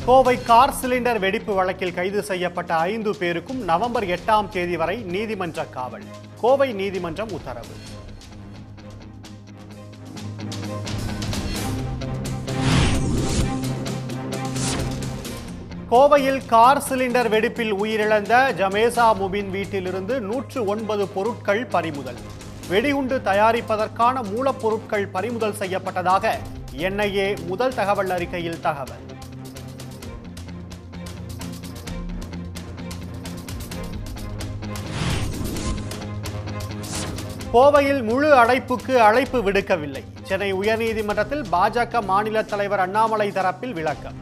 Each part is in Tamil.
கோவை கார் சிலிண்டர் வெடிப்பு வழக்கில் கைது செய்யப்பட்ட ஐந்து பேருக்கும் நவம்பர் எட்டாம் தேதி வரை நீதிமன்ற காவல் கோவை நீதிமன்றம் உத்தரவு கோவையில் கார் சிலிண்டர் வெடிப்பில் உயிரிழந்த ஜமேசா முபின் வீட்டிலிருந்து நூற்று ஒன்பது பொருட்கள் பறிமுதல் வெடிகுண்டு தயாரிப்பதற்கான மூலப்பொருட்கள் பறிமுதல் செய்யப்பட்டதாக என்ஐஏ முதல் தகவல் அறிக்கையில் தகவல் கோவையில் முழு அடைப்புக்கு அழைப்பு விடுக்கவில்லை சென்னை உயர்நீதிமன்றத்தில் பாஜக மாநில தலைவர் அண்ணாமலை தரப்பில் விளக்கம்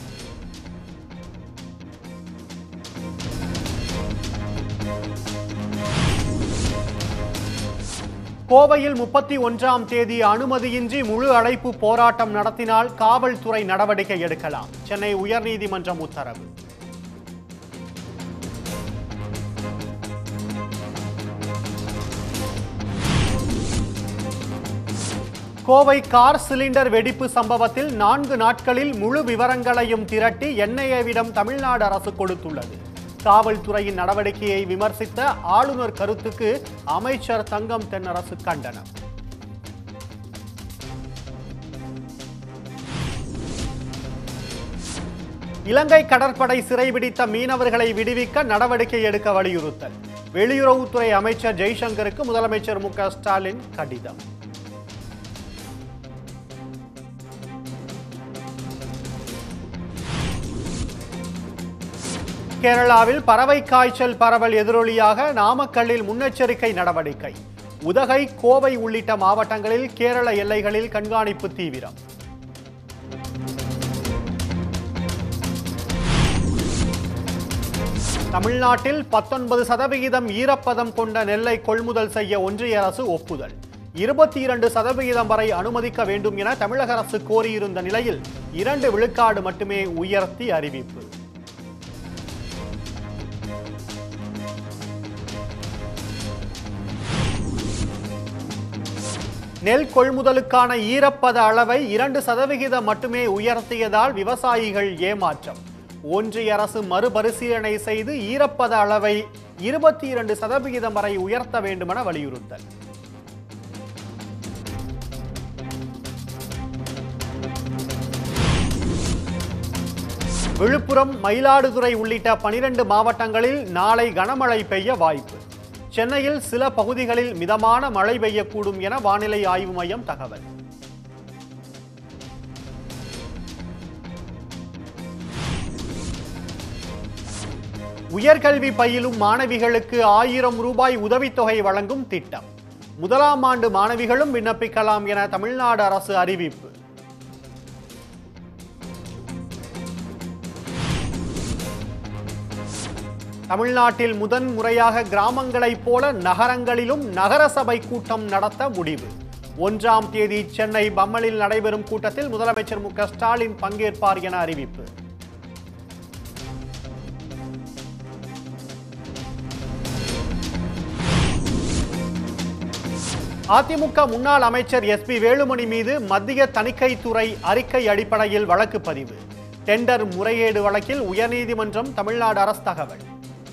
கோவையில் முப்பத்தி ஒன்றாம் தேதி அனுமதியின்றி முழு அடைப்பு போராட்டம் நடத்தினால் காவல்துறை நடவடிக்கை எடுக்கலாம் சென்னை உயர்நீதிமன்றம் உத்தரவு கோவை கார் சிலிண்டர் வெடிப்பு சம்பவத்தில் நான்கு நாட்களில் முழு விவரங்களையும் திரட்டி என்ஐஏவிடம் தமிழ்நாடு அரசு கொடுத்துள்ளது காவல்துறையின் நடவடிக்கையை விமர்சித்த ஆளுநர் கருத்துக்கு அமைச்சர் தங்கம் தென்னரசு கண்டனம் இலங்கை கடற்படை சிறைபிடித்த மீனவர்களை விடுவிக்க நடவடிக்கை எடுக்க வலியுறுத்தல் வெளியுறவுத்துறை அமைச்சர் ஜெய்சங்கருக்கு முதலமைச்சர் மு க ஸ்டாலின் கடிதம் கேரளாவில் பறவை காய்ச்சல் பரவல் எதிரொலியாக நாமக்கல்லில் முன்னெச்சரிக்கை நடவடிக்கை உதகை கோவை உள்ளிட்ட மாவட்டங்களில் கேரள எல்லைகளில் கண்காணிப்பு தீவிரம் தமிழ்நாட்டில் பத்தொன்பது சதவிகிதம் ஈரப்பதம் கொண்ட நெல்லை கொள்முதல் செய்ய ஒன்றிய அரசு ஒப்புதல் இருபத்தி இரண்டு சதவிகிதம் வரை அனுமதிக்க வேண்டும் என தமிழக அரசு கோரியிருந்த நிலையில் இரண்டு விழுக்காடு மட்டுமே உயர்த்தி அறிவிப்பு நெல் கொள்முதலுக்கான ஈரப்பத அளவை இரண்டு சதவிகிதம் மட்டுமே உயர்த்தியதால் விவசாயிகள் ஏமாற்றம் ஒன்றிய அரசு மறுபரிசீலனை செய்து ஈரப்பத அளவை இருபத்தி இரண்டு சதவிகிதம் வரை உயர்த்த வேண்டுமென வலியுறுத்தல் விழுப்புரம் மயிலாடுதுறை உள்ளிட்ட பனிரெண்டு மாவட்டங்களில் நாளை கனமழை பெய்ய வாய்ப்பு சென்னையில் சில பகுதிகளில் மிதமான மழை பெய்யக்கூடும் என வானிலை ஆய்வு மையம் தகவல் உயர்கல்வி பயிலும் மாணவிகளுக்கு ஆயிரம் ரூபாய் உதவித்தொகை வழங்கும் திட்டம் முதலாம் ஆண்டு மாணவிகளும் விண்ணப்பிக்கலாம் என தமிழ்நாடு அரசு அறிவிப்பு தமிழ்நாட்டில் முதன் முறையாக கிராமங்களைப் போல நகரங்களிலும் நகரசபை கூட்டம் நடத்த முடிவு ஒன்றாம் தேதி சென்னை பம்மலில் நடைபெறும் கூட்டத்தில் முதலமைச்சர் மு க ஸ்டாலின் பங்கேற்பார் என அறிவிப்பு அதிமுக முன்னாள் அமைச்சர் எஸ் பி வேலுமணி மீது மத்திய தணிக்கைத்துறை அறிக்கை அடிப்படையில் வழக்கு பதிவு டெண்டர் முறைகேடு வழக்கில் உயர்நீதிமன்றம் தமிழ்நாடு அரசு தகவல்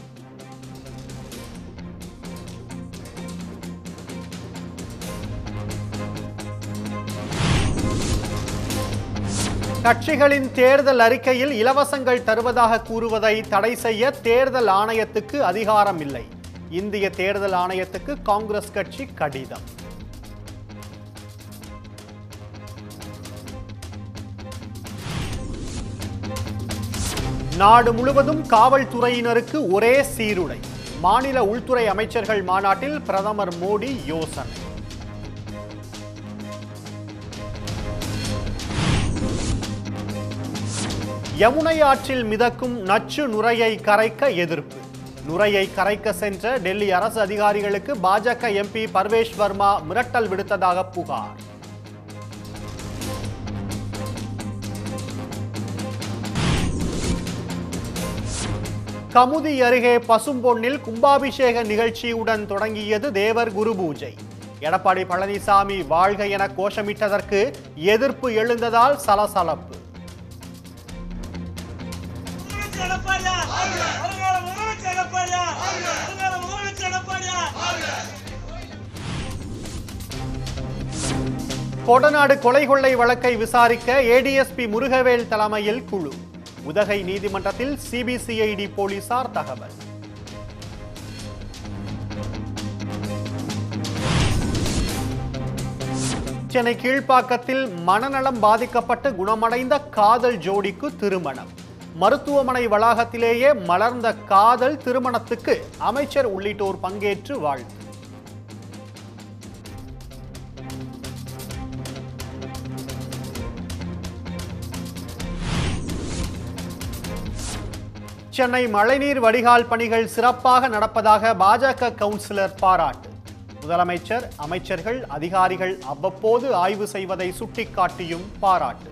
கட்சிகளின் தேர்தல் அறிக்கையில் இலவசங்கள் தருவதாக கூறுவதை தடை செய்ய தேர்தல் ஆணையத்துக்கு அதிகாரம் இல்லை இந்திய தேர்தல் ஆணையத்துக்கு காங்கிரஸ் கட்சி கடிதம் நாடு முழுவதும் காவல்துறையினருக்கு ஒரே சீருடை மாநில உள்துறை அமைச்சர்கள் மாநாட்டில் பிரதமர் மோடி யோசனை யமுனை ஆற்றில் மிதக்கும் நச்சு நுரையை கரைக்க எதிர்ப்பு நுரையை கரைக்க சென்ற டெல்லி அரசு அதிகாரிகளுக்கு பாஜக எம்பி பர்வேஷ் வர்மா மிரட்டல் விடுத்ததாக புகார் கமுதி அருகே பசும்பொன்னில் கும்பாபிஷேக நிகழ்ச்சியுடன் தொடங்கியது தேவர் குரு பூஜை எடப்பாடி பழனிசாமி வாழ்க என கோஷமிட்டதற்கு எதிர்ப்பு எழுந்ததால் சலசலப்பு முதலமைச்சர் எடப்பாடியா வருங்கால முதலமைச்சர் எடப்பாடியா வருங்கால முதலமைச்சர் எடப்பாடியா கொடநாடு கொலை கொள்ளை வழக்கை விசாரிக்க ஏடிஎஸ்பி முருகவேல் தலைமையில் குழு உதகை நீதிமன்றத்தில் சிபிசிஐடி போலீசார் தகவல் சென்னை கீழ்ப்பாக்கத்தில் மனநலம் பாதிக்கப்பட்டு குணமடைந்த காதல் ஜோடிக்கு திருமணம் மருத்துவமனை வளாகத்திலேயே மலர்ந்த காதல் திருமணத்துக்கு அமைச்சர் உள்ளிட்டோர் பங்கேற்று வாழ்த்து சென்னை மழைநீர் வடிகால் பணிகள் சிறப்பாக நடப்பதாக பாஜக கவுன்சிலர் பாராட்டு முதலமைச்சர் அமைச்சர்கள் அதிகாரிகள் அவ்வப்போது ஆய்வு செய்வதை சுட்டிக்காட்டியும் பாராட்டு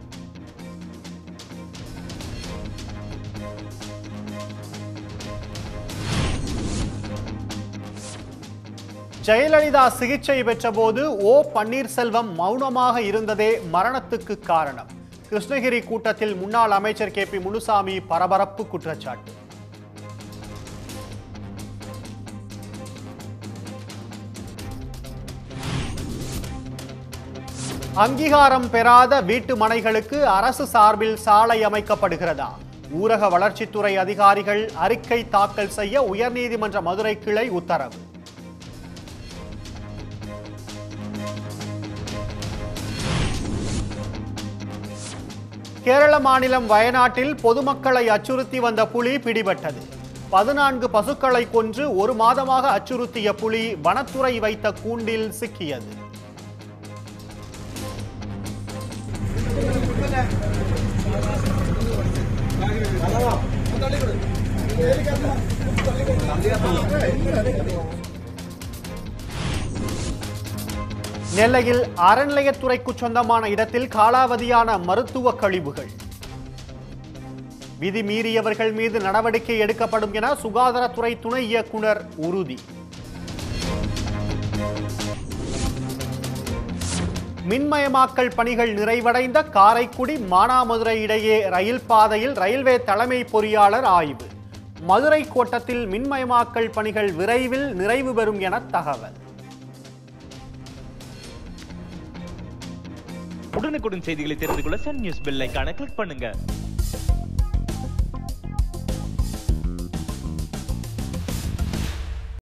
ஜெயலலிதா சிகிச்சை பெற்றபோது ஓ பன்னீர்செல்வம் மௌனமாக இருந்ததே மரணத்துக்கு காரணம் கிருஷ்ணகிரி கூட்டத்தில் முன்னாள் அமைச்சர் கே பி முனுசாமி பரபரப்பு குற்றச்சாட்டு அங்கீகாரம் பெறாத வீட்டு மனைகளுக்கு அரசு சார்பில் சாலை அமைக்கப்படுகிறதா ஊரக வளர்ச்சித்துறை அதிகாரிகள் அறிக்கை தாக்கல் செய்ய உயர்நீதிமன்ற மதுரை கிளை உத்தரவு கேரள மாநிலம் வயநாட்டில் பொதுமக்களை அச்சுறுத்தி வந்த புலி பிடிபட்டது பதினான்கு பசுக்களை கொன்று ஒரு மாதமாக அச்சுறுத்திய புலி வனத்துறை வைத்த கூண்டில் சிக்கியது நெல்லையில் அறநிலையத்துறைக்கு சொந்தமான இடத்தில் காலாவதியான மருத்துவ கழிவுகள் விதி மீறியவர்கள் மீது நடவடிக்கை எடுக்கப்படும் என சுகாதாரத்துறை துணை இயக்குனர் உறுதி மின்மயமாக்கல் பணிகள் நிறைவடைந்த காரைக்குடி மானாமதுரை இடையே ரயில் பாதையில் ரயில்வே தலைமை பொறியாளர் ஆய்வு மதுரை கோட்டத்தில் மின்மயமாக்கல் பணிகள் விரைவில் நிறைவு பெறும் என தகவல் உடனுக்குடன் செய்திகளை தெரிந்து கொள்ள சன் நியூஸ் பெல் ஐகானை கிளிக் பண்ணுங்க